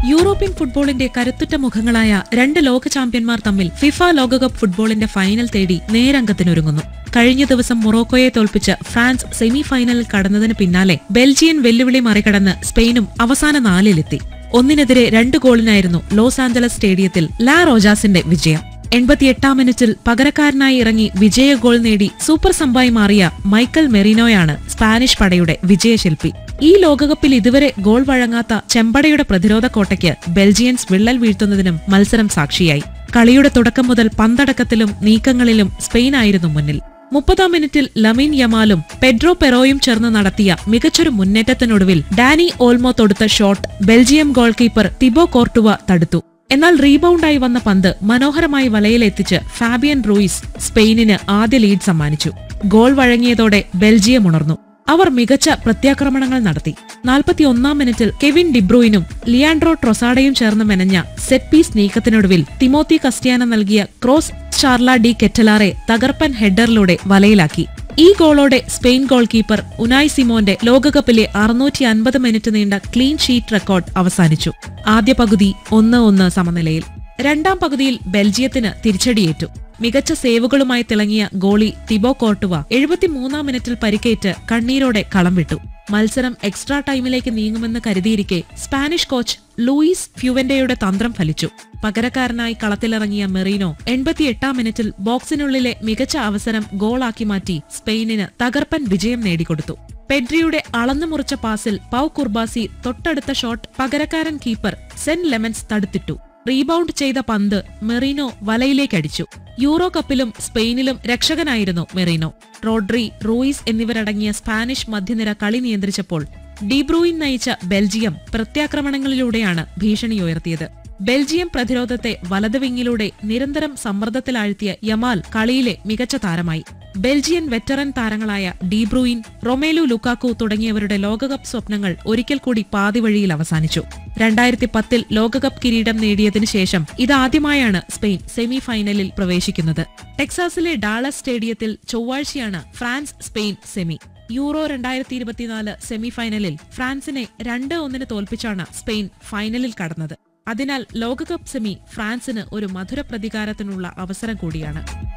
European ഫുട്ബോളിന്റെ കരുത്തുറ്റ മുഖങ്ങളായ രണ്ട് ലോക ചാമ്പ്യന്മാർ തമ്മിൽ ഫിഫ ലോകകപ്പ് ഫുട്ബോളിന്റെ ഫൈനൽ തേടി നേരംഗത്തിനൊരുങ്ങുന്നു കഴിഞ്ഞ ദിവസം മൊറോക്കോയെ തോൽപ്പിച്ച് ഫ്രാൻസ് സെമി ഫൈനലിൽ കടന്നതിന് പിന്നാലെ ബെൽജിയൻ വെല്ലുവിളി മറികടന്ന് സ്പെയിനും അവസാന നാലിലെത്തി ഒന്നിനെതിരെ രണ്ട് ഗോളിനായിരുന്നു ലോസ് ആഞ്ചലസ് സ്റ്റേഡിയത്തിൽ ലാ റോജാസിന്റെ വിജയം എൺപത്തിയെട്ടാം മിനിറ്റിൽ പകരക്കാരനായി ഇറങ്ങി വിജയ ഗോൾ നേടി സൂപ്പർ സമ്പായി മാറിയ മൈക്കൽ മെറിനോയാണ് സ്പാനിഷ് പടയുടെ വിജയശില്പി ഈ ലോകകപ്പിൽ ഇതുവരെ ഗോൾ വഴങ്ങാത്ത ചെമ്പടയുടെ പ്രതിരോധ കോട്ടയ്ക്ക് ബെൽജിയൻസ് വിള്ളൽ വീഴ്ത്തുന്നതിനും മത്സരം സാക്ഷിയായി കളിയുടെ തുടക്കം മുതൽ പന്തടക്കത്തിലും നീക്കങ്ങളിലും സ്പെയിനായിരുന്നു മുന്നിൽ മുപ്പതാം മിനിറ്റിൽ ലമീൻ യമാലും പെഡ്രോ പെറോയും ചേർന്ന് നടത്തിയ മികച്ചൊരു മുന്നേറ്റത്തിനൊടുവിൽ ഡാനി ഓൾമോ തൊടുത്ത shot Belgium goalkeeper Thibaut Courtois തടുത്തു എന്നാൽ റീബൌണ്ടായി വന്ന പന്ത് മനോഹരമായി വലയിലെത്തിച്ച് ഫാബിയൻ റൂയിസ് സ്പെയിനിന് ആദ്യ ലീഡ് സമ്മാനിച്ചു ഗോൾ വഴങ്ങിയതോടെ ബെൽജിയം ഉണർന്നു അവർ മികച്ച പ്രത്യാക്രമണങ്ങൾ നടത്തി നാൽപ്പത്തിയൊന്നാം മിനിറ്റിൽ കെവിൻ ഡിബ്രൂയിനും ലിയാൻഡ്രോ ട്രൊസാഡയും ചേർന്ന് മെനഞ്ഞ സെറ്റ് പീസ് നീക്കത്തിനൊടുവിൽ തിമോത്തി കസ്റ്റിയാന നൽകിയ ക്രോസ് ഷാർല ഡി കെറ്റലാറെ തകർപ്പൻ ഹെഡറിലൂടെ വലയിലാക്കി ഈ ഗോളോടെ സ്പെയിൻ ഗോൾ കീപ്പർ ഉനായ് സിമോന്റെ ലോകകപ്പിലെ അറുന്നൂറ്റി അൻപത് മിനിറ്റ് നീണ്ട ക്ലീൻ ഷീറ്റ് റെക്കോർഡ് അവസാനിച്ചു ആദ്യ പകുതി ഒന്ന് ഒന്ന് സമനിലയിൽ രണ്ടാം പകുതിയിൽ ബെൽജിയത്തിന് തിരിച്ചടിയേറ്റു മികച്ച സേവുകളുമായി തിളങ്ങിയ ഗോളി തിബോ കോർട്ടുവ എഴുപത്തിമൂന്നാം മിനിറ്റിൽ പരിക്കേറ്റ് കണ്ണീരോടെ കളം വിട്ടു മത്സരം എക്സ്ട്രാ ടൈമിലേക്ക് നീങ്ങുമെന്ന് കരുതിയിരിക്കെ സ്പാനിഷ് കോച്ച് ലൂയിസ് ഫ്യുവന്റയുടെ തന്ത്രം ഫലിച്ചു പകരക്കാരനായി കളത്തിലിറങ്ങിയ മെറീനോ എൺപത്തിയെട്ടാം മിനിറ്റിൽ ബോക്സിനുള്ളിലെ മികച്ച അവസരം ഗോളാക്കി മാറ്റി സ്പെയിനിന് തകർപ്പൻ വിജയം നേടിക്കൊടുത്തു പെഡ്രിയുടെ അളന്നു മുറിച്ച പാസിൽ പൗ കുർബാസി തൊട്ടടുത്ത ഷോട്ട് പകരക്കാരൻ കീപ്പർ സെൻ ലെമൻസ് തടുത്തിട്ടു റീബൗണ്ട് ചെയ്ത പന്ത് മെറീനോ വലയിലേക്കടിച്ചു യൂറോ കപ്പിലും സ്പെയിനിലും രക്ഷകനായിരുന്നു മെറീനോ റോഡ്രി റൂയിസ് എന്നിവരടങ്ങിയ സ്പാനിഷ് മധ്യനിര കളി നിയന്ത്രിച്ചപ്പോൾ ഡിബ്രൂയിൻ നയിച്ച ബെൽജിയം പ്രത്യാക്രമണങ്ങളിലൂടെയാണ് ഭീഷണി ഉയർത്തിയത് ബെൽജിയം പ്രതിരോധത്തെ വലത് വിങ്ങിലൂടെ നിരന്തരം സമ്മർദ്ദത്തിലാഴ്ത്തിയ യമാൽ കളിയിലെ മികച്ച താരമായി ബെൽജിയൻ വെറ്ററൻ താരങ്ങളായ ഡീബ്രൂയിൻ റൊമേലു ലുക്കാക്കു തുടങ്ങിയവരുടെ ലോകകപ്പ് സ്വപ്നങ്ങൾ ഒരിക്കൽ കൂടി പാതിവഴിയിൽ അവസാനിച്ചു രണ്ടായിരത്തി പത്തിൽ ലോകകപ്പ് കിരീടം നേടിയതിനു ശേഷം ഇതാദ്യമായാണ് സ്പെയിൻ സെമി ഫൈനലിൽ പ്രവേശിക്കുന്നത് ടെക്സാസിലെ ഡാളസ് സ്റ്റേഡിയത്തിൽ ചൊവ്വാഴ്ചയാണ് ഫ്രാൻസ് സ്പെയിൻ സെമി യൂറോ രണ്ടായിരത്തി ഇരുപത്തിനാല് സെമി ഫൈനലിൽ ഫ്രാൻസിനെ രണ്ട് ഒന്നിന് തോൽപ്പിച്ചാണ് സ്പെയിൻ ഫൈനലിൽ കടന്നത് അതിനാൽ ലോകകപ്പ് സെമി ഫ്രാൻസിന് ഒരു മധുര പ്രതികാരത്തിനുള്ള അവസരം കൂടിയാണ്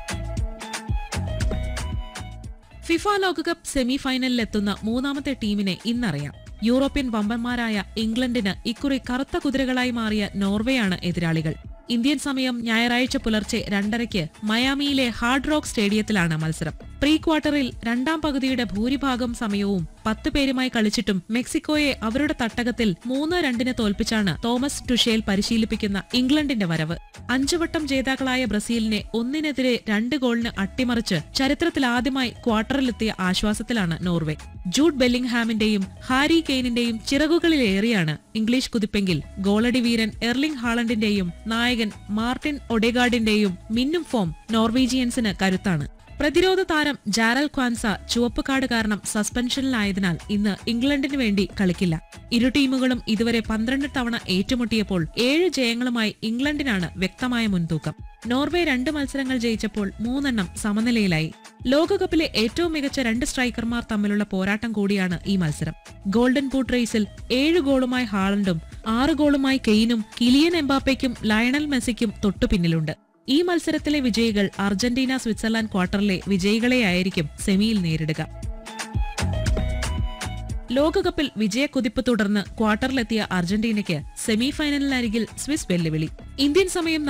ഫിഫ ലോകകപ്പ് സെമി ഫൈനലിലെത്തുന്ന മൂന്നാമത്തെ ടീമിനെ ഇന്നറിയാം യൂറോപ്യൻ വമ്പന്മാരായ ഇംഗ്ലണ്ടിന് ഇക്കുറി കറുത്ത കുതിരകളായി മാറിയ നോർവേയാണ് എതിരാളികൾ ഇന്ത്യൻ സമയം ഞായറാഴ്ച പുലർച്ചെ രണ്ടരയ്ക്ക് മയാമിയിലെ ഹാർഡ് റോക്ക് സ്റ്റേഡിയത്തിലാണ് മത്സരം പ്രീ ക്വാർട്ടറിൽ രണ്ടാം പകുതിയുടെ ഭൂരിഭാഗം സമയവും പത്ത് പേരുമായി കളിച്ചിട്ടും മെക്സിക്കോയെ അവരുടെ തട്ടകത്തിൽ മൂന്ന് രണ്ടിന് തോൽപ്പിച്ചാണ് തോമസ് ടുഷേൽ പരിശീലിപ്പിക്കുന്ന ഇംഗ്ലണ്ടിന്റെ വരവ് അഞ്ചുവട്ടം ജേതാക്കളായ ബ്രസീലിനെ ഒന്നിനെതിരെ രണ്ട് ഗോളിന് അട്ടിമറിച്ച് ചരിത്രത്തിലാദ്യമായി ക്വാർട്ടറിലെത്തിയ ആശ്വാസത്തിലാണ് നോർവേ ജൂഡ് ബെല്ലിംഗ്ഹാമിന്റെയും ഹാരി കെയ്നിന്റെയും ചിറകുകളിലേറിയാണ് ഇംഗ്ലീഷ് കുതിപ്പെങ്കിൽ ഗോളടി വീരൻ എർലിംഗ് ഹാളണ്ടിന്റെയും നായകൻ മാർട്ടിൻ ഒഡെഗാർഡിന്റെയും മിന്നും ഫോം നോർവീജിയൻസിന് കരുത്താണ് പ്രതിരോധ താരം ജാരൽ ക്വാൻസ ചുവപ്പ് കാർഡ് കാരണം സസ്പെൻഷനിലായതിനാൽ ഇന്ന് ഇംഗ്ലണ്ടിന് വേണ്ടി കളിക്കില്ല ഇരു ടീമുകളും ഇതുവരെ പന്ത്രണ്ട് തവണ ഏറ്റുമുട്ടിയപ്പോൾ ഏഴ് ജയങ്ങളുമായി ഇംഗ്ലണ്ടിനാണ് വ്യക്തമായ മുൻതൂക്കം നോർവേ രണ്ട് മത്സരങ്ങൾ ജയിച്ചപ്പോൾ മൂന്നെണ്ണം സമനിലയിലായി ലോകകപ്പിലെ ഏറ്റവും മികച്ച രണ്ട് സ്ട്രൈക്കർമാർ തമ്മിലുള്ള പോരാട്ടം കൂടിയാണ് ഈ മത്സരം ഗോൾഡൻ ബൂട്ട് റേസിൽ ഏഴ് ഗോളുമായി ഹാളണ്ടും ആറ് ഗോളുമായി കെയ്നും കിലിയൻ എംബാപ്പയ്ക്കും ലയണൽ മെസ്സിക്കും തൊട്ടു പിന്നിലുണ്ട് ഈ മത്സരത്തിലെ വിജയികൾ അർജന്റീന സ്വിറ്റ്സർലാൻഡ് ക്വാർട്ടറിലെ വിജയികളെയായിരിക്കും സെമിയിൽ നേരിടുക ലോകകപ്പിൽ വിജയക്കുതിപ്പ് തുടർന്ന് ക്വാർട്ടറിലെത്തിയ അർജന്റീനയ്ക്ക് സെമി ഫൈനലിനരികിൽ സ്വിസ് വെല്ലുവിളി ഇന്ത്യൻ സമയം